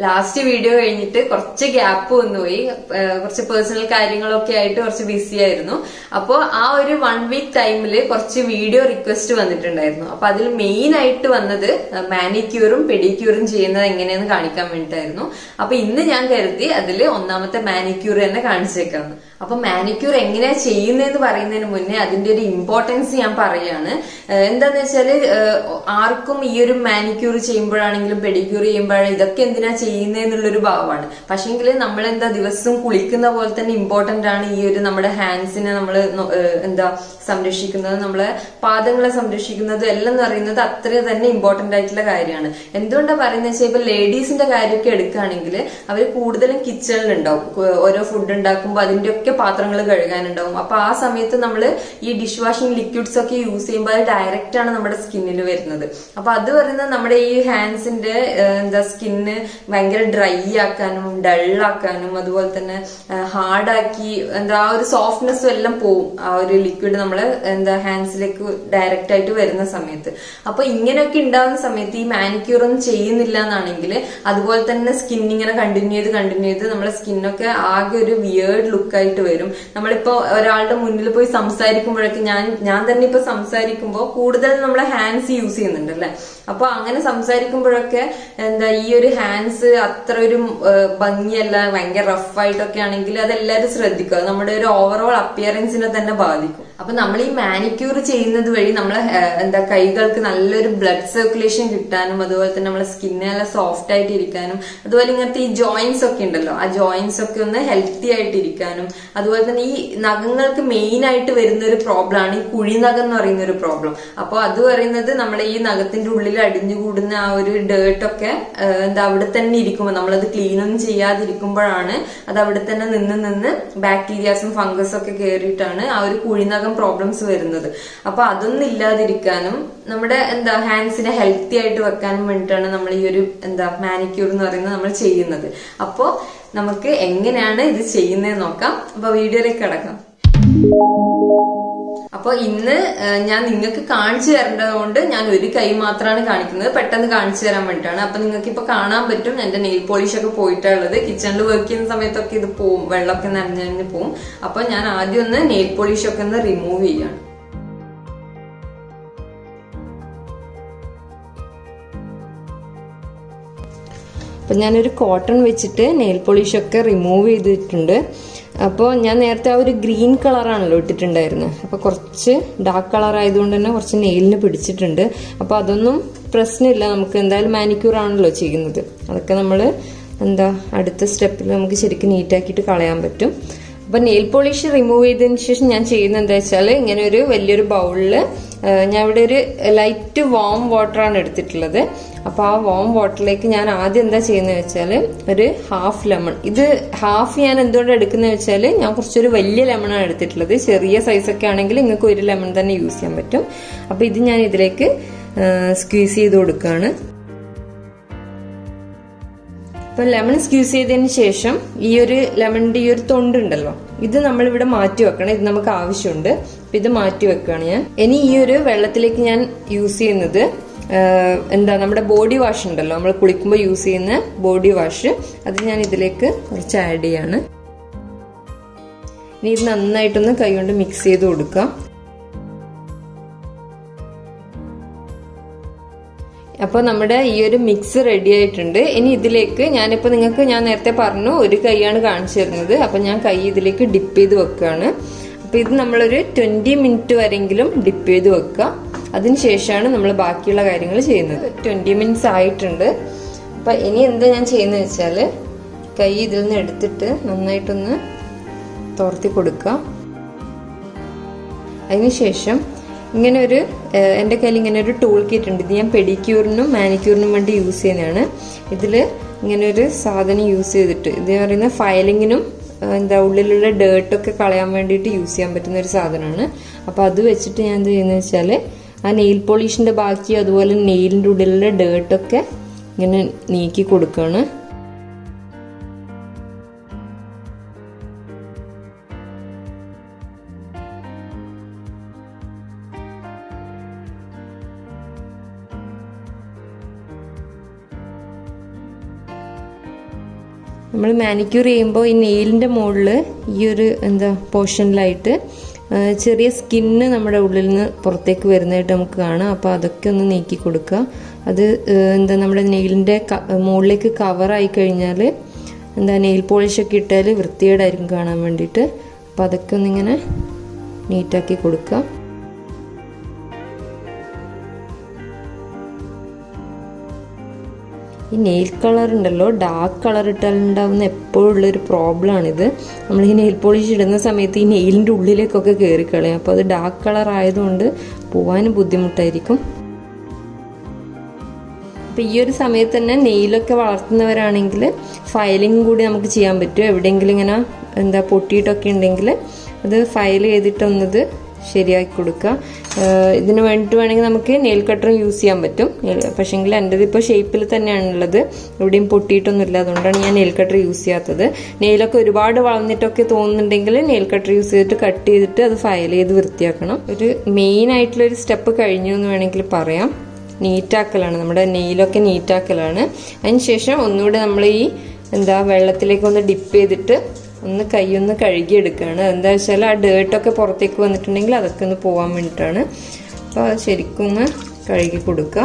last video കഴിഞ്ഞിട്ട് കുറച്ച് gap വന്നുപോയി ഏഹ് കുറച്ച് പേഴ്സണൽ കാര്യങ്ങളൊക്കെ ആയിട്ട് കുറച്ച് ബിസി ആയിരുന്നു അപ്പോൾ ആ ഒരു വൺ വീക്ക് ടൈമിൽ കുറച്ച് വീഡിയോ റിക്വസ്റ്റ് വന്നിട്ടുണ്ടായിരുന്നു അപ്പൊ അതിൽ മെയിൻ ആയിട്ട് വന്നത് മാനിക്യൂറും പെഡിക്യൂറും ചെയ്യുന്നത് എങ്ങനെയെന്ന് കാണിക്കാൻ വേണ്ടിയിട്ടായിരുന്നു അപ്പൊ ഇന്ന് ഞാൻ കരുതി അതിൽ ഒന്നാമത്തെ മാനിക്യൂർ തന്നെ കാണിച്ചേക്കാന്ന് അപ്പൊ മാനിക്യൂർ എങ്ങനെയാ ചെയ്യുന്നതെന്ന് പറയുന്നതിന് മുന്നേ അതിന്റെ ഒരു ഇമ്പോർട്ടൻസ് ഞാൻ പറയാണ് ഏഹ് എന്താന്ന് വെച്ചാല് ഏഹ് ആർക്കും ഈ ഒരു മാനിക്യൂർ ചെയ്യുമ്പോഴാണെങ്കിലും പെഡിക്യൂർ ചെയ്യുമ്പോഴാണെങ്കിലും ഇതൊക്കെ എന്തിനാ ചെയ്യുന്നതെന്നുള്ളൊരു ഭാവമാണ് പക്ഷെങ്കിൽ നമ്മൾ എന്താ ദിവസവും കുളിക്കുന്ന പോലെ തന്നെ ഇമ്പോർട്ടന്റ് ആണ് ഈ ഒരു നമ്മുടെ ഹാൻഡ്സിനെ നമ്മൾ എന്താ സംരക്ഷിക്കുന്നത് നമ്മളെ പാദങ്ങളെ സംരക്ഷിക്കുന്നത് എല്ലാം എന്ന് പറയുന്നത് അത്ര തന്നെ ഇമ്പോർട്ടന്റ് ആയിട്ടുള്ള കാര്യമാണ് എന്തുകൊണ്ടാ പറയുന്നത് വെച്ചാൽ ഇപ്പൊ ലേഡീസിന്റെ കാര്യമൊക്കെ എടുക്കുകയാണെങ്കിൽ അവർ കൂടുതലും കിച്ചണിലുണ്ടാവും കു- ഓരോ ഫുഡ് ഉണ്ടാക്കുമ്പോൾ അതിന്റെയൊക്കെ പാത്രങ്ങൾ കഴുകാനുണ്ടാവും അപ്പൊ ആ സമയത്ത് നമ്മൾ ഈ ഡിഷ് വാഷിംഗ് ലിക്വിഡ്സ് ഒക്കെ യൂസ് ചെയ്യുമ്പോൾ അത് ഡയറക്റ്റ് ആണ് നമ്മുടെ സ്കിന്നിൽ വരുന്നത് അപ്പൊ അത് പറയുന്നത് നമ്മുടെ ഈ ഹാൻഡ്സിന്റെ എന്താ സ്കിന്ന് ഭയങ്കര ഡ്രൈ ആക്കാനും ഡള്ളാക്കാനും അതുപോലെ തന്നെ ഹാർഡാക്കി എന്താ ആ ഒരു സോഫ്റ്റ്നെസ്സും എല്ലാം പോവും ആ ഒരു ലിക്വിഡ് നമ്മള് എന്താ ഹാൻഡ്സിലേക്ക് ഡയറക്റ്റ് ആയിട്ട് വരുന്ന സമയത്ത് അപ്പൊ ഇങ്ങനെയൊക്കെ ഉണ്ടാവുന്ന സമയത്ത് ഈ മാനിക്യൂർ ഒന്നും ചെയ്യുന്നില്ല എന്നാണെങ്കിൽ അതുപോലെ തന്നെ സ്കിൻ ഇങ്ങനെ കണ്ടിന്യൂ ചെയ്ത് കണ്ടിന്യൂ ചെയ്ത് നമ്മുടെ സ്കിന്നൊക്കെ ആകെ ഒരു വിയേർഡ് ലുക്കായിട്ട് വരും നമ്മളിപ്പോ ഒരാളുടെ മുന്നിൽ പോയി സംസാരിക്കുമ്പോഴൊക്കെ ഞാൻ ഞാൻ തന്നെ ഇപ്പൊ സംസാരിക്കുമ്പോൾ കൂടുതൽ നമ്മളെ ഹാൻഡ്സ് യൂസ് ചെയ്യുന്നുണ്ട് അല്ലെ അപ്പൊ അങ്ങനെ സംസാരിക്കുമ്പോഴൊക്കെ എന്താ ഈ ഒരു ഹാൻഡ്സ് അത്ര ഒരു ഏഹ്, ഭംഗിയല്ല ഭയങ്കര റഫായിട്ടൊക്കെ ആണെങ്കിൽ അതെല്ലാവരും ശ്രദ്ധിക്കുക അത് നമ്മുടെ ഒരു ഓവറോൾ അപ്പിയറൻസിനെ തന്നെ ബാധിക്കും അപ്പൊ നമ്മൾ ഈ മാനിക്യൂർ ചെയ്യുന്നത് വഴി നമ്മളെ ഏഹ്, എന്താ കൈകൾക്ക് നല്ലൊരു ബ്ലഡ് സർക്കുലേഷൻ കിട്ടാനും അതുപോലെ തന്നെ നമ്മളെ സ്കിന്നെ നല്ല സോഫ്റ്റ് ആയിട്ട് ഇരിക്കാനും അതുപോലെ ഇങ്ങനത്തെ ഈ ജോയിന്റ്സ് ഒക്കെ ഉണ്ടല്ലോ ആ ജോയിന്റ്സ് ഒക്കെ ഒന്ന് ഹെൽത്തി ആയിട്ട് ഇരിക്കാനും അതുപോലെ തന്നെ ഈ നഖങ്ങൾക്ക് മെയിൻ ആയിട്ട് വരുന്ന ഒരു പ്രോബ്ലം ആണ് ഈ കുഴിനഖം എന്ന് പറയുന്ന ഒരു പ്രോബ്ലം അപ്പോൾ അത് പറയുന്നത് നമ്മുടെ ഈ നഖത്തിന്റെ ഉള്ളിൽ അടിഞ്ഞുകൂടുന്ന ആ ഒരു ഡേർട്ട് ഒക്കെ ഏഹ്, എന്താ അവിടെ തന്നെ ഇരിക്കുമ്പോൾ നമ്മളത് ക്ലീൻ ഒന്നും ചെയ്യാതിരിക്കുമ്പോഴാണ് അത് അവിടെ തന്നെ നിന്ന് നിന്ന് ബാക്ടീരിയാസും ഫംഗസും ഒക്കെ കയറിയിട്ടാണ് ആ ഒരു കുഴിനഖം പ്രോബ്ലംസ് വരുന്നത് അപ്പൊ അതൊന്നും ഇല്ലാതിരിക്കാനും നമ്മുടെ എന്താ ഹാൻഡ്സിനെ ഹെൽത്തി ആയിട്ട് വെക്കാനും വേണ്ടിയിട്ടാണ് നമ്മൾ ഈ ഒരു എന്താ മാനിക്യൂർ എന്ന് പറയുന്നത് നമ്മൾ ചെയ്യുന്നത് അപ്പോ നമുക്ക് എങ്ങനെയാണ് ഇത് ചെയ്യുന്നത് നോക്കാം അപ്പൊ വീഡിയോയിലേക്ക് കിടക്കാം അപ്പൊ ഇന്ന് ഏഹ്, ഞാൻ നിങ്ങൾക്ക് കാണിച്ചു തരേണ്ടത് കൊണ്ട് ഞാൻ ഒരു കൈ മാത്രമാണ് കാണിക്കുന്നത് പെട്ടെന്ന് കാണിച്ചു തരാൻ വേണ്ടിയിട്ടാണ് അപ്പൊ നിങ്ങൾക്ക് ഇപ്പൊ കാണാൻ പറ്റും എന്റെ നെയിൽ പോളിഷ് ഒക്കെ പോയിട്ടുള്ളത് കിച്ചണിൽ വർക്ക് ചെയ്യുന്ന സമയത്തൊക്കെ ഇത് പോവും വെള്ളമൊക്കെ നനഞ്ഞു നനഞ്ഞ് പോവും അപ്പൊ ഞാൻ ആദ്യം ഒന്ന് നെയിൽ പോളിഷ് ഒക്കെ ഒന്ന് റിമൂവ് ചെയ്യാണ് അപ്പം ഞാനൊരു കോട്ടൺ വെച്ചിട്ട് നെയിൽ പോളിഷ് ഒക്കെ റിമൂവ് ചെയ്തിട്ടുണ്ട് അപ്പോൾ ഞാൻ നേരത്തെ ആ ഒരു ഗ്രീൻ കളറാണല്ലോ ഇട്ടിട്ടുണ്ടായിരുന്നത് അപ്പോൾ കുറച്ച് ഡാർക്ക് കളർ ആയതുകൊണ്ട് തന്നെ കുറച്ച് നെയിലിന് പിടിച്ചിട്ടുണ്ട് അപ്പോൾ അതൊന്നും പ്രശ്നമില്ല നമുക്ക് എന്തായാലും മാനിക്യൂർ ആണല്ലോ ചെയ്യുന്നത് അതൊക്കെ നമ്മൾ എന്താ അടുത്ത സ്റ്റെപ്പിൽ നമുക്ക് ശരിക്കും നീറ്റാക്കിയിട്ട് കളയാൻ പറ്റും അപ്പൊ നെയിൽ പോളിഷ് റിമൂവ് ചെയ്തതിന് ശേഷം ഞാൻ ചെയ്യുന്നത് എന്താ വെച്ചാൽ ഇങ്ങനെ ഒരു വലിയൊരു ബൗളിൽ ഞാൻ ഇവിടെ ഒരു ലൈറ്റ് വാം വാട്ടറാണ് എടുത്തിട്ടുള്ളത് അപ്പോൾ ആ വാം വാട്ടറിലേക്ക് ഞാൻ ആദ്യം എന്താ ചെയ്യുന്നത് വെച്ചാൽ ഒരു ഹാഫ് ലെമൺ ഇത് ഹാഫ് ഞാൻ എന്തുകൊണ്ട് എടുക്കുന്നത് വെച്ചാൽ ഞാൻ കുറച്ചൊരു വലിയ ലെമണാണ് എടുത്തിട്ടുള്ളത് ചെറിയ സൈസൊക്കെ ആണെങ്കിൽ നിങ്ങൾക്ക് ഒരു ലെമൺ തന്നെ യൂസ് ചെയ്യാൻ പറ്റും അപ്പോൾ ഇത് ഞാൻ ഇതിലേക്ക് സ്ക്വീസ് ചെയ്ത് കൊടുക്കുകയാണ് അപ്പൊ ലെമൺ സ്ക്യൂസ് ചെയ്തതിന് ശേഷം ഈ ഒരു ലെമണിന്റെ ഈ ഒരു തൊണ്ടുണ്ടല്ലോ ഇത് നമ്മൾ ഇവിടെ മാറ്റി വെക്കണം ഇത് നമുക്ക് ആവശ്യമുണ്ട് അപ്പൊ ഇത് മാറ്റി വെക്കുകയാണ് ഞാൻ ഇനി ഈ ഒരു വെള്ളത്തിലേക്ക് ഞാൻ യൂസ് ചെയ്യുന്നത് ആഹ്, എന്താ നമ്മുടെ ബോഡി വാഷ് ഉണ്ടല്ലോ നമ്മൾ കുളിക്കുമ്പോൾ യൂസ് ചെയ്യുന്ന ബോഡി വാഷ് അത് ഞാൻ ഇതിലേക്ക് കുറച്ച് ആഡ് ചെയ്യാണ് ഇനി ഇത് നന്നായിട്ടൊന്ന് കൈകൊണ്ട് മിക്സ് ചെയ്ത് കൊടുക്കാം അപ്പോൾ നമ്മുടെ ഈ ഒരു മിക്സ് റെഡി ആയിട്ടുണ്ട് ഇനി ഇതിലേക്ക് ഞാനിപ്പോൾ നിങ്ങൾക്ക് ഞാൻ നേരത്തെ പറഞ്ഞു ഒരു കൈയാണ് കാണിച്ചു തരുന്നത് അപ്പം ഞാൻ കൈ ഇതിലേക്ക് ഡിപ്പ് ചെയ്ത് വെക്കുകയാണ് അപ്പോൾ ഇത് നമ്മളൊരു ട്വൻറ്റി മിനിറ്റ് വരെങ്കിലും ഡിപ്പ് ചെയ്ത് വെക്കുക അതിനുശേഷമാണ് നമ്മൾ ബാക്കിയുള്ള കാര്യങ്ങൾ ചെയ്യുന്നത് ട്വൻറ്റി മിനിറ്റ്സ് ആയിട്ടുണ്ട് അപ്പം ഇനി എന്താ ഞാൻ ചെയ്യുന്നത് വെച്ചാൽ കൈ ഇതിൽ നിന്ന് എടുത്തിട്ട് നന്നായിട്ടൊന്ന് തോർത്തി കൊടുക്കുക അതിനുശേഷം ഇങ്ങനെ ഒരു ഏഹ്, എൻ്റെ കയ്യിൽ ഇങ്ങനെ ഒരു ടൂൾ കിറ്റ് ഉണ്ട് ഇത് ഞാൻ പെഡിക്യൂറിനും മാനിക്യൂറിനും വേണ്ടി യൂസ് ചെയ്യുന്നതാണ് ഇതിൽ ഇങ്ങനെ ഒരു സാധനം യൂസ് ചെയ്തിട്ട് ഇത് പറയുന്ന ഫയലിങ്ങിനും ഏഹ്, എന്താ ഉള്ളിലുള്ള ഡേർട്ടൊക്കെ കളയാൻ വേണ്ടിയിട്ട് യൂസ് ചെയ്യാൻ പറ്റുന്ന ഒരു സാധനമാണ് അപ്പോൾ അത് വെച്ചിട്ട് ഞാൻ എന്ത് ചെയ്യുന്നത് വെച്ചാൽ ആ നെയിൽ പോളിഷിൻ്റെ ബാക്കി അതുപോലെ നെയിലിൻ്റെ ഉള്ളിലുള്ള ഡേർട്ടൊക്കെ ഇങ്ങനെ നീക്കി കൊടുക്കുകയാണ് നമ്മൾ മാനിക്യൂർ ചെയ്യുമ്പോൾ ഈ നെയിലിൻ്റെ മുകളിൽ ഈ ഒരു എന്താ പോർഷനിലായിട്ട് ചെറിയ സ്കിന്ന് നമ്മുടെ ഉള്ളിൽ നിന്ന് പുറത്തേക്ക് വരുന്നതായിട്ട് നമുക്ക് കാണാം അപ്പോൾ അതൊക്കെ ഒന്ന് നീക്കി കൊടുക്കുക അത് എന്താ നമ്മുടെ നെയിലിൻ്റെ മുകളിലേക്ക് കവറായി കഴിഞ്ഞാൽ എന്താ നെയിൽ പോളിഷൊക്കെ ഇട്ടാൽ വൃത്തികേടായിരിക്കും കാണാൻ വേണ്ടിയിട്ട് അപ്പോൾ അതൊക്കെ ഒന്നിങ്ങനെ നീറ്റാക്കി കൊടുക്കുക ഈ നെയിൽ കളർ ഉണ്ടല്ലോ ഡാർക്ക് കളർ ഇട്ടാൽ ഉണ്ടാകുന്ന എപ്പോഴും ഉള്ളൊരു പ്രോബ്ലം ആണിത് നമ്മൾ ഈ നെയിൽ പോളിഷ് ഇടുന്ന സമയത്ത് ഈ നെയിലിൻ്റെ ഉള്ളിലേക്കൊക്കെ കയറി കളയും അപ്പോൾ അത് ഡാർക്ക് കളർ ആയതുകൊണ്ട് പോവാനും ബുദ്ധിമുട്ടായിരിക്കും അപ്പോൾ ഈ ഒരു സമയത്ത് തന്നെ നെയിലൊക്കെ വളർത്തുന്നവരാണെങ്കിൽ ഫയലിംഗ് കൂടി നമുക്ക് ചെയ്യാൻ പറ്റും എവിടെയെങ്കിലും ഇങ്ങനെ എന്താ പൊട്ടിയിട്ടൊക്കെ ഉണ്ടെങ്കിൽ അത് ഫയൽ ചെയ്തിട്ടൊന്നത് ശരിയാക്കി കൊടുക്കുക ഇതിന് വേണ്ടിയിട്ട് വേണമെങ്കിൽ നമുക്ക് നെയിൽ കട്ടറും യൂസ് ചെയ്യാൻ പറ്റും പക്ഷേങ്കിൽ എൻ്റെത് ഇപ്പോൾ ഷേപ്പിൽ തന്നെയാണുള്ളത് എവിടെയും പൊട്ടിയിട്ടൊന്നും ഇല്ല അതുകൊണ്ടാണ് ഞാൻ നെയിൽ കട്ടർ യൂസ് ചെയ്യാത്തത് നെയിലൊക്കെ ഒരുപാട് വളർന്നിട്ടൊക്കെ തോന്നുന്നുണ്ടെങ്കിൽ നെയിൽ കട്ടർ യൂസ് ചെയ്തിട്ട് കട്ട് ചെയ്തിട്ട് അത് ഫയൽ ചെയ്ത് വൃത്തിയാക്കണം ഒരു മെയിൻ ആയിട്ടുള്ള ഒരു സ്റ്റെപ്പ് കഴിഞ്ഞു എന്ന് വേണമെങ്കിൽ പറയാം നീറ്റാക്കലാണ് നമ്മുടെ നെയിലൊക്കെ നീറ്റാക്കലാണ് അതിനുശേഷം ഒന്നുകൂടെ നമ്മൾ ഈ എന്താ വെള്ളത്തിലേക്ക് ഒന്ന് ഡിപ്പ് ചെയ്തിട്ട് ഒന്ന് കൈയൊന്ന് കഴുകിയെടുക്കുകയാണ് എന്താ വെച്ചാൽ ആ ഡേർട്ടൊക്കെ പുറത്തേക്ക് വന്നിട്ടുണ്ടെങ്കിൽ അതൊക്കെ ഒന്ന് പോകാൻ വേണ്ടിയിട്ടാണ് അപ്പോൾ അത് ശരിക്കും ഒന്ന് കഴുകി കൊടുക്കുക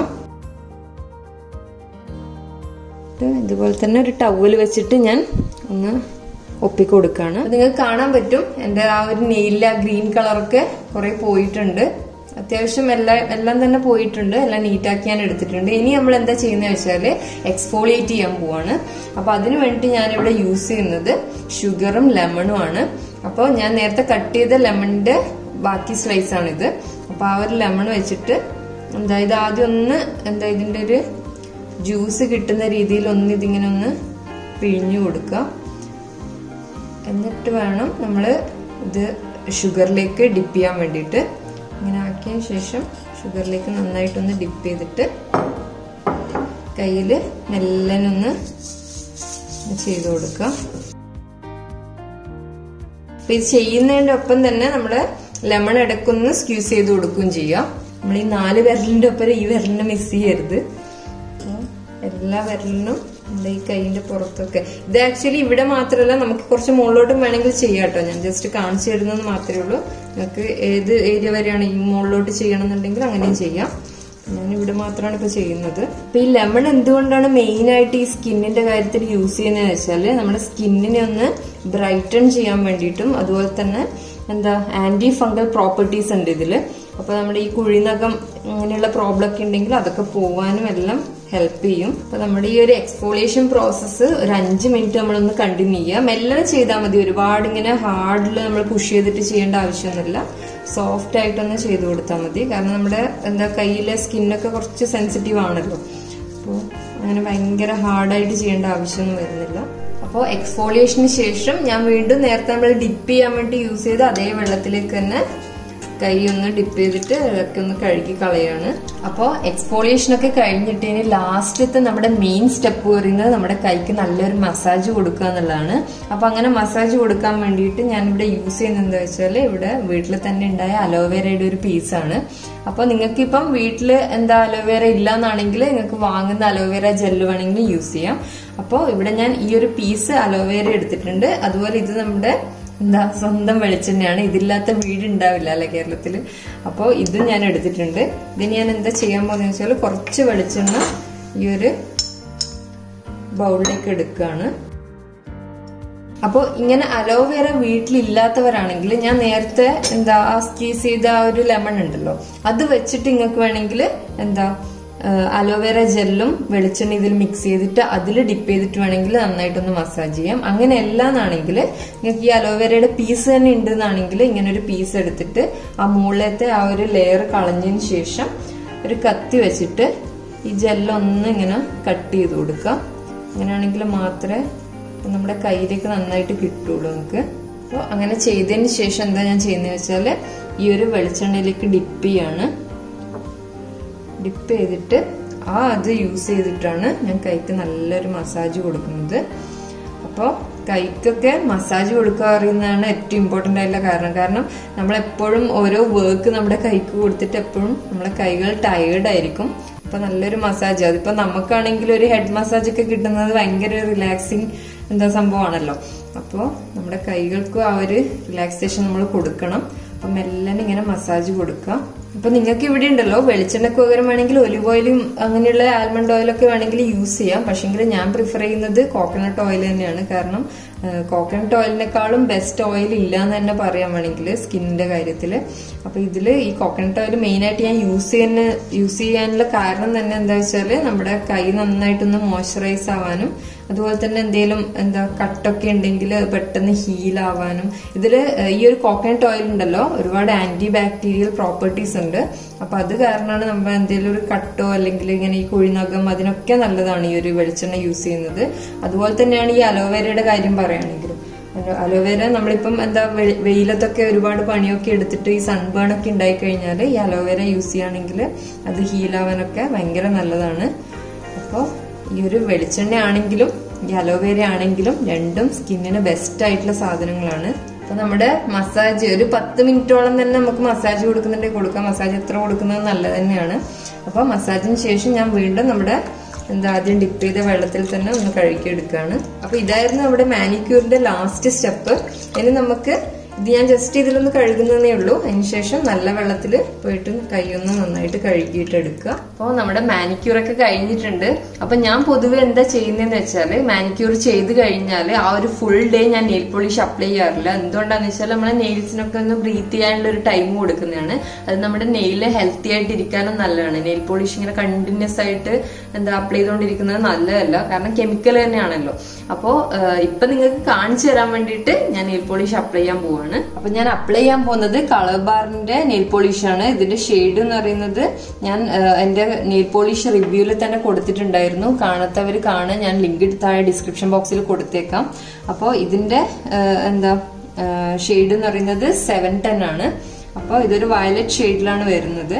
ഇതുപോലെ തന്നെ ഒരു ടവൽ വെച്ചിട്ട് ഞാൻ ഒന്ന് ഒപ്പിക്കൊടുക്കുകയാണ് നിങ്ങൾക്ക് കാണാൻ പറ്റും എൻ്റെ ആ ഒരു നെയിലിലെ ആ ഗ്രീൻ കളറൊക്കെ കുറേ പോയിട്ടുണ്ട് അത്യാവശ്യം എല്ലാം എല്ലാം തന്നെ പോയിട്ടുണ്ട് എല്ലാം നീറ്റാക്കി ഞാൻ എടുത്തിട്ടുണ്ട് ഇനി നമ്മൾ എന്താ ചെയ്യുന്നത് വെച്ചാൽ എക്സ്ഫോളിയേറ്റ് ചെയ്യാൻ പോവാണ് അപ്പോൾ അതിന് വേണ്ടി ഞാനിവിടെ യൂസ് ചെയ്യുന്നത് ഷുഗറും ലെമണും ആണ് അപ്പോൾ ഞാൻ നേരത്തെ കട്ട് ചെയ്ത ലെമണിന്റെ ബാക്കി സ്ലൈസ് ആണിത് അപ്പോൾ ആ ഒരു ലെമൺ വെച്ചിട്ട് എന്താ ഇത് ആദ്യം ഒന്ന് എന്താ ഇതിൻ്റെ ഒരു ജ്യൂസ് കിട്ടുന്ന രീതിയിൽ ഒന്ന് ഇതിങ്ങനെ ഒന്ന് പിഴിഞ്ഞു കൊടുക്കുക എന്നിട്ട് വേണം നമ്മൾ ഇത് ഷുഗറിലേക്ക് ഡിപ്പ് ചെയ്യാൻ വേണ്ടിയിട്ട് ഇങ്ങനെ ആക്കിയതിന് ശേഷം ഷുഗറിലേക്ക് നന്നായിട്ടൊന്ന് ഡിപ്പ് ചെയ്തിട്ട് കയ്യിൽ മെല്ലനൊന്ന് ചെയ്ത് കൊടുക്കുക അപ്പൊ ഇത് ചെയ്യുന്നതിന്റെ ഒപ്പം തന്നെ നമ്മൾ ലെമൺ ഇടക്കൊന്ന് സ്ക്യൂസ് ചെയ്ത് കൊടുക്കുകയും ചെയ്യാം നമ്മൾ ഈ നാല് വിരലിന്റെ ഒപ്പം ഈ വിരലിനെ മിസ് ചെയ്യരുത് എല്ലാ വിരലിനും നമ്മുടെ ഈ കൈയിന്റെ പുറത്തൊക്കെ ഇത് ആക്ച്വലി ഇവിടെ മാത്രമല്ല നമുക്ക് കുറച്ച് മുകളിലോട്ടും വേണമെങ്കിൽ ചെയ്യാം കേട്ടോ ഞാൻ ജസ്റ്റ് കാണിച്ചു തരുന്നത് മാത്രമേ ഉള്ളൂ നിങ്ങൾക്ക് ഏത് ഏരിയ വരെയാണ് ഈ മുകളിലോട്ട് ചെയ്യണമെന്നുണ്ടെങ്കിൽ അങ്ങനെയും ചെയ്യാം ഞാൻ ഇവിടെ മാത്രമാണ് ഇപ്പൊ ചെയ്യുന്നത് അപ്പൊ ഈ ലെമൺ എന്തുകൊണ്ടാണ് മെയിൻ ആയിട്ട് ഈ സ്കിന്നിന്റെ കാര്യത്തിൽ യൂസ് ചെയ്യുന്നത് വെച്ചാല് നമ്മുടെ സ്കിന്നിനെ ഒന്ന് ബ്രൈറ്റൺ ചെയ്യാൻ വേണ്ടിയിട്ടും അതുപോലെ തന്നെ എന്താ ആന്റി ഫംഗൽ പ്രോപ്പർട്ടീസ് ഉണ്ട് ഇതില് അപ്പൊ നമ്മുടെ ഈ കുഴിനകം അങ്ങനെയുള്ള പ്രോബ്ലം ഒക്കെ ഉണ്ടെങ്കിൽ അതൊക്കെ പോവാനും എല്ലാം ഹെൽപ്പ് ചെയ്യും അപ്പൊ നമ്മുടെ ഈ ഒരു എക്സ്പോളിയേഷൻ പ്രോസസ്സ് ഒരു അഞ്ച് മിനിറ്റ് നമ്മളൊന്ന് കണ്ടിന്യൂ ചെയ്യുക മെല്ലനെ ചെയ്താൽ മതി ഒരുപാട് ഇങ്ങനെ ഹാർഡിൽ നമ്മൾ പുഷ് ചെയ്തിട്ട് ചെയ്യേണ്ട ആവശ്യമൊന്നുമില്ല സോഫ്റ്റ് ആയിട്ടൊന്ന് ചെയ്ത് കൊടുത്താൽ മതി കാരണം നമ്മുടെ എന്താ കയ്യിലെ സ്കിന്നൊക്കെ കുറച്ച് സെൻസിറ്റീവ് ആണല്ലോ അപ്പോൾ അങ്ങനെ ഭയങ്കര ഹാർഡായിട്ട് ചെയ്യേണ്ട ആവശ്യമൊന്നും വരുന്നില്ല അപ്പോൾ എക്സ്ഫോളിയേഷന് ശേഷം ഞാൻ വീണ്ടും നേരത്തെ നമ്മൾ ഡിപ്പ് ചെയ്യാൻ വേണ്ടി യൂസ് ചെയ്ത അതേ വെള്ളത്തിലേക്ക് തന്നെ കൈ ഒന്ന് ഡിപ്പ് ചെയ്തിട്ട് ഇതൊക്കെ ഒന്ന് കഴുകി കളയാണ് അപ്പോൾ എക്സ്പോളിയേഷൻ ഒക്കെ കഴിഞ്ഞിട്ട് ഇനി ലാസ്റ്റത്തെ നമ്മുടെ മെയിൻ സ്റ്റെപ്പ് പറയുന്നത് നമ്മുടെ കൈക്ക് നല്ലൊരു മസാജ് കൊടുക്കുക എന്നുള്ളതാണ് അപ്പൊ അങ്ങനെ മസാജ് കൊടുക്കാൻ വേണ്ടിയിട്ട് ഞാൻ ഇവിടെ യൂസ് ചെയ്യുന്നത് എന്താ വെച്ചാൽ ഇവിടെ വീട്ടിൽ തന്നെ ഉണ്ടായ അലോവേരയുടെ ഒരു പീസാണ് അപ്പൊ നിങ്ങൾക്ക് ഇപ്പം വീട്ടിൽ എന്താ അലോവേര ഇല്ല എന്നാണെങ്കിൽ നിങ്ങൾക്ക് വാങ്ങുന്ന അലോവേര ജെല്ല് വേണമെങ്കിൽ യൂസ് ചെയ്യാം അപ്പോൾ ഇവിടെ ഞാൻ ഈ ഒരു പീസ് അലോവേര എടുത്തിട്ടുണ്ട് അതുപോലെ ഇത് നമ്മുടെ എന്താ സ്വന്തം വെളിച്ചെണ്ണയാണ് ഇതില്ലാത്ത വീട് ഉണ്ടാവില്ല അല്ലെ കേരളത്തില് അപ്പോൾ ഇത് ഞാൻ എടുത്തിട്ടുണ്ട് ഇതിന് ഞാൻ എന്താ ചെയ്യാൻ പോകുന്നത് വെച്ചാൽ കുറച്ച് വെളിച്ചെണ്ണ ഈ ഒരു ബൗളിലേക്ക് എടുക്കുകയാണ് അപ്പോൾ ഇങ്ങനെ അലോവേര വീട്ടിലില്ലാത്തവരാണെങ്കിൽ ഞാൻ നേരത്തെ എന്താ ആ സ്ക്വീസ് ചെയ്ത ആ ഒരു ലെമൺ ഉണ്ടല്ലോ അത് വെച്ചിട്ട് നിങ്ങൾക്ക് വേണമെങ്കിൽ എന്താ അലോവേര ജെല്ലും വെളിച്ചെണ്ണ ഇതിൽ മിക്സ് ചെയ്തിട്ട് അതിൽ ഡിപ്പ് ചെയ്തിട്ട് വേണമെങ്കിൽ നന്നായിട്ടൊന്ന് മസാജ് ചെയ്യാം അങ്ങനെ എല്ലാന്നാണെങ്കിൽ നിങ്ങൾക്ക് ഈ അലോവേരയുടെ പീസ് തന്നെ ഉണ്ടെന്നാണെങ്കിൽ ഇങ്ങനെ ഒരു പീസ് എടുത്തിട്ട് ആ മുകളിലത്തെ ആ ഒരു ലെയർ കളഞ്ഞതിന് ശേഷം ഒരു കത്തി വെച്ചിട്ട് ഈ ജെല്ലൊന്ന് ഇങ്ങനെ കട്ട് ചെയ്ത് കൊടുക്കുക അങ്ങനെയാണെങ്കിൽ മാത്രമേ നമ്മുടെ കയ്യിലേക്ക് നന്നായിട്ട് കിട്ടുള്ളൂ നമുക്ക് അപ്പോൾ അങ്ങനെ ചെയ്തതിന് ശേഷം എന്താ ഞാൻ ചെയ്യുന്നത് വെച്ചാൽ ഈ ഒരു വെളിച്ചെണ്ണയിലേക്ക് ഡിപ്പ് ചെയ്യാണ് ഡിപ്പ് ചെയ്തിട്ട് ആ അത് യൂസ് ചെയ്തിട്ടാണ് ഞാൻ കൈക്ക് നല്ലൊരു മസാജ് കൊടുക്കുന്നത് അപ്പോൾ കൈക്കൊക്കെ മസാജ് കൊടുക്കുക അറിയുന്നതാണ് ഏറ്റവും ഇമ്പോർട്ടൻ്റ് ആയിട്ടുള്ള കാരണം കാരണം നമ്മൾ എപ്പോഴും ഓരോ വർക്ക് നമ്മുടെ കൈക്ക് കൊടുത്തിട്ട് എപ്പോഴും നമ്മളെ കൈകൾ ടയേർഡ് ആയിരിക്കും അപ്പൊ നല്ലൊരു മസാജ് അതിപ്പോ നമുക്കാണെങ്കിൽ ഒരു ഹെഡ് മസാജ് ഒക്കെ കിട്ടുന്നത് ഭയങ്കര റിലാക്സിങ് എന്താ സംഭവമാണല്ലോ അപ്പോൾ നമ്മുടെ കൈകൾക്കും ആ ഒരു റിലാക്സേഷൻ നമ്മൾ കൊടുക്കണം അപ്പൊ മെല്ലനെ ഇങ്ങനെ മസാജ് കൊടുക്കുക അപ്പൊ നിങ്ങൾക്ക് ഇവിടെ ഉണ്ടല്ലോ വെളിച്ചെണ്ണക്ക് പകരം വേണമെങ്കിൽ ഒലിവ് ഓയിലും അങ്ങനെയുള്ള ആൽമണ്ട് ഓയിലൊക്കെ വേണമെങ്കിൽ യൂസ് ചെയ്യാം പക്ഷെങ്കിൽ ഞാൻ പ്രിഫർ ചെയ്യുന്നത് കോക്കനട്ട് ഓയിൽ തന്നെയാണ് കാരണം കോക്കനട്ട് ഓയിലിനേക്കാളും ബെസ്റ്റ് ഓയിൽ ഇല്ല എന്ന് തന്നെ പറയാൻ വേണമെങ്കിൽ സ്കിന്നിന്റെ കാര്യത്തിൽ അപ്പൊ ഇതിൽ ഈ കോക്കനട്ട് ഓയിൽ മെയിൻ ആയിട്ട് ഞാൻ യൂസ് ചെയ്യുന്ന യൂസ് ചെയ്യാനുള്ള കാരണം തന്നെ എന്താ വെച്ചാൽ നമ്മുടെ കൈ നന്നായിട്ടൊന്ന് മോയ്സ്ചറൈസ് ആവാനും അതുപോലെ തന്നെ എന്തെങ്കിലും എന്താ കട്ടൊക്കെ ഉണ്ടെങ്കിൽ പെട്ടെന്ന് ഹീൽ ആവാനും ഇതിൽ ഈ ഒരു കോക്കനട്ട് ഓയിൽ ഉണ്ടല്ലോ ഒരുപാട് ആന്റി ബാക്ടീരിയൽ പ്രോപ്പർട്ടീസ് ഉണ്ട് അപ്പൊ അത് കാരണമാണ് നമ്മൾ എന്തെങ്കിലും ഒരു കട്ടോ അല്ലെങ്കിൽ ഇങ്ങനെ ഈ കുഴിനകം അതിനൊക്കെ നല്ലതാണ് ഈ ഒരു വെളിച്ചെണ്ണ യൂസ് ചെയ്യുന്നത് അതുപോലെ തന്നെയാണ് ഈ അലോവേരയുടെ കാര്യം പറയുകയാണെങ്കിലും അലോവേര നമ്മളിപ്പം എന്താ വെ- വെയിലത്തൊക്കെ ഒരുപാട് പണിയൊക്കെ എടുത്തിട്ട് ഈ സൺബേൺ ഒക്കെ ഉണ്ടായി കഴിഞ്ഞാൽ ഈ അലോവേര യൂസ് ചെയ്യുകയാണെങ്കിൽ അത് ഹീലാവാനൊക്കെ ഭയങ്കര നല്ലതാണ് അപ്പോൾ ഈ ഒരു വെളിച്ചെണ്ണ ആണെങ്കിലും ഈ അലോവേര ആണെങ്കിലും രണ്ടും സ്കിന്നിന് ബെസ്റ്റ് ആയിട്ടുള്ള സാധനങ്ങളാണ് അപ്പൊ നമ്മുടെ മസാജ് ഒരു പത്ത് മിനിറ്റോളം തന്നെ നമുക്ക് മസാജ് കൊടുക്കുന്നുണ്ടെങ്കിൽ കൊടുക്കാം മസാജ് എത്ര കൊടുക്കുന്നത് നല്ലത് തന്നെയാണ് അപ്പൊ മസാജിന് ശേഷം ഞാൻ വീണ്ടും നമ്മുടെ എന്താ ആദ്യം ഡിപ്പ് ചെയ്ത വെള്ളത്തിൽ തന്നെ ഒന്ന് കഴുകിയെടുക്കുകയാണ് അപ്പൊ ഇതായിരുന്നു നമ്മുടെ മാനിക്യൂറിന്റെ ലാസ്റ്റ് സ്റ്റെപ്പ് ഇനി നമുക്ക് ഇത് ഞാൻ ജസ്റ്റ് ഇതിലൊന്ന് കഴുകുന്നതേ ഉള്ളൂ അതിനുശേഷം നല്ല വെള്ളത്തിൽ പോയിട്ട് കൈയൊന്ന് നന്നായിട്ട് കഴുകിയിട്ട് എടുക്കുക അപ്പോൾ നമ്മുടെ മാനിക്യൂർ ഒക്കെ കഴിഞ്ഞിട്ടുണ്ട് അപ്പൊ ഞാൻ പൊതുവെ എന്താ ചെയ്യുന്നതെന്ന് വെച്ചാല് മാനിക്യൂർ ചെയ്ത് കഴിഞ്ഞാൽ ആ ഒരു ഫുൾ ഡേ ഞാൻ നെയിൽ പോളിഷ് അപ്ലൈ ചെയ്യാറില്ല എന്തുകൊണ്ടാന്ന് വെച്ചാൽ നമ്മളെ നെയിൽസിനൊക്കെ ഒന്ന് ബ്രീത്ത് ചെയ്യാനുള്ള ഒരു ടൈം കൊടുക്കുന്നതാണ് അത് നമ്മുടെ നെയില് ഹെൽത്തി ആയിട്ട് ഇരിക്കാനും നല്ലതാണ് നെയിൽ പോളിഷ് ഇങ്ങനെ കണ്ടിന്യൂസ് ആയിട്ട് എന്താ അപ്ലൈ ചെയ്തുകൊണ്ടിരിക്കുന്നത് നല്ലതല്ല കാരണം കെമിക്കൽ തന്നെയാണല്ലോ അപ്പോ ഇപ്പൊ നിങ്ങൾക്ക് കാണിച്ചു തരാൻ വേണ്ടിയിട്ട് ഞാൻ നെയിൽ പോളിഷ് അപ്ലൈ ചെയ്യാൻ പോവാണ് അപ്പൊ ഞാൻ അപ്ലൈ ചെയ്യാൻ പോകുന്നത് കളർ ബാറിന്റെ നെയിൽ പോളിഷ് ആണ് ഇതിന്റെ ഷെയ്ഡ് എന്ന് പറയുന്നത് ഞാൻ ആ, എന്റെ നെയിൽ പോളിഷ് റിവ്യൂവിൽ തന്നെ കൊടുത്തിട്ടുണ്ടായിരുന്നു കാണാത്തവർ കാണാൻ ഞാൻ ലിങ്ക് താഴെ ഡിസ്ക്രിപ്ഷൻ ബോക്സിൽ കൊടുത്തേക്കാം അപ്പോൾ ഇതിന്റെ ആ, എന്താ ഷെയ്ഡ് എന്ന് പറയുന്നത് സെവൻ ടെൻ ആണ് അപ്പോൾ ഇതൊരു വയലറ്റ് ഷെയ്ഡിലാണ് വരുന്നത്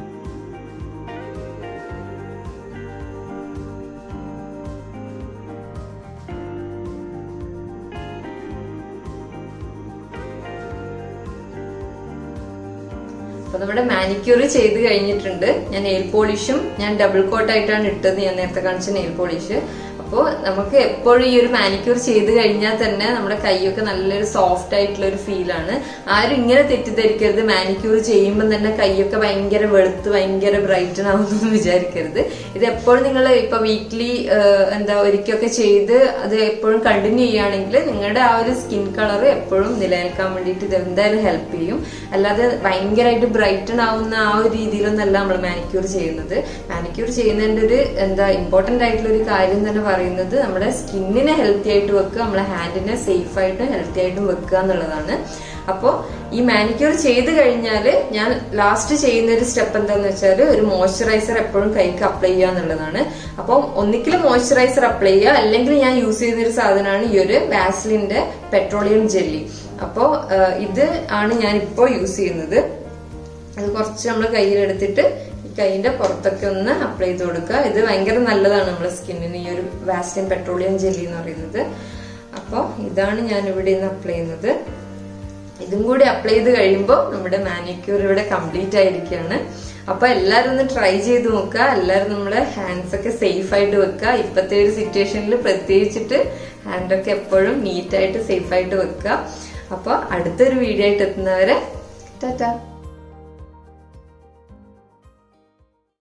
അപ്പൊ നമ്മുടെ മാനിക്യൂർ ചെയ്ത് കഴിഞ്ഞിട്ടുണ്ട് ഞാൻ നെയിൽ പോളിഷും ഞാൻ ഡബിൾ കോട്ട് ആയിട്ടാണ് ഇട്ടത് ഞാൻ നേരത്തെ കാണിച്ച നെയിൽ പോളിഷ് അപ്പോൾ നമുക്ക് എപ്പോഴും ഈ ഒരു മാനിക്യൂർ ചെയ്ത് കഴിഞ്ഞാൽ തന്നെ നമ്മുടെ കൈയൊക്കെ നല്ലൊരു സോഫ്റ്റ് ആയിട്ടുള്ള ഒരു ഫീലാണ് ആരും ഇങ്ങനെ തെറ്റിദ്ധരിക്കരുത് മാനിക്യൂർ ചെയ്യുമ്പോൾ തന്നെ കൈയൊക്കെ ഭയങ്കര വെളുത്ത് ഭയങ്കര ബ്രൈറ്റൻ ആവുന്നു വിചാരിക്കരുത് ഇത് എപ്പോഴും നിങ്ങൾ ഇപ്പൊ വീക്ക്ലി എന്താ ഒരിക്കലൊക്കെ ചെയ്ത് അത് എപ്പോഴും കണ്ടിന്യൂ ചെയ്യുകയാണെങ്കിൽ നിങ്ങളുടെ ആ ഒരു സ്കിൻ കളർ എപ്പോഴും നിലനിൽക്കാൻ വേണ്ടിയിട്ട് ഇത് എന്തായാലും ഹെൽപ്പ് ചെയ്യും അല്ലാതെ ഭയങ്കരമായിട്ട് ബ്രൈറ്റൺ ആവുന്ന ആ ഒരു രീതിയിലൊന്നല്ല നമ്മൾ മാനിക്യൂർ ചെയ്യുന്നത് മാനിക്യൂർ ചെയ്യുന്നതിന്റെ ഒരു എന്താ ഇമ്പോർട്ടന്റ് ആയിട്ടുള്ള ഒരു കാര്യം തന്നെ പറയുന്നത് നമ്മുടെ സ്കിന്നിനെ ഹെൽത്തി ആയിട്ട് വെക്കുക നമ്മളെ ഹാൻഡിനെ സേഫ് ആയിട്ടും ഹെൽത്തി ആയിട്ടും വെക്കുക എന്നുള്ളതാണ് അപ്പോൾ ഈ മാനിക്യൂർ ചെയ്ത് കഴിഞ്ഞാൽ ഞാൻ ലാസ്റ്റ് ചെയ്യുന്ന ഒരു സ്റ്റെപ്പ് എന്താന്ന് വെച്ചാൽ ഒരു മോയ്സ്ചറൈസർ എപ്പോഴും കൈക്ക് അപ്ലൈ ചെയ്യുക എന്നുള്ളതാണ് അപ്പോൾ ഒന്നിക്കൽ മോയ്സ്ചറൈസർ അപ്ലൈ ചെയ്യുക അല്ലെങ്കിൽ ഞാൻ യൂസ് ചെയ്യുന്ന ഒരു സാധനമാണ് ഈ ഒരു വാസ്ലിന്റെ പെട്രോളിയം ജെല്ലി അപ്പോൾ ഇത് ആണ് ഞാൻ ഇപ്പോൾ യൂസ് ചെയ്യുന്നത് അത് കുറച്ച് നമ്മൾ കയ്യിലെടുത്തിട്ട് ഈ കൈയിന്റെ പുറത്തൊക്കെ ഒന്ന് അപ്ലൈ ചെയ്ത് കൊടുക്കുക ഇത് ഭയങ്കര നല്ലതാണ് നമ്മുടെ സ്കിന്നിന് ഈ ഒരു വാസ്ലിൻ പെട്രോളിയം ജെല്ലി എന്ന് പറയുന്നത് അപ്പോൾ ഇതാണ് ഞാൻ ഇവിടെ നിന്ന് അപ്ലൈ ചെയ്യുന്നത് ഇതും കൂടി അപ്ലൈ ചെയ്ത് കഴിയുമ്പോൾ നമ്മുടെ മാനിക്യൂർ ഇവിടെ കംപ്ലീറ്റ് ആയിരിക്കുകയാണ് അപ്പൊ എല്ലാവരും ഒന്ന് ട്രൈ ചെയ്ത് നോക്കുക എല്ലാവരും നമ്മുടെ ഹാൻഡ്സ് ഒക്കെ സേഫ് ആയിട്ട് വെക്കുക ഇപ്പോഴത്തെ ഒരു സിറ്റുവേഷനിൽ പ്രത്യേകിച്ചിട്ട് ഹാൻഡൊക്കെ എപ്പോഴും നീറ്റായിട്ട് സേഫ് ആയിട്ട് വെക്കുക അപ്പോൾ അടുത്തൊരു വീഡിയോ ആയിട്ട് എത്തുന്നവരെ ടാറ്റാ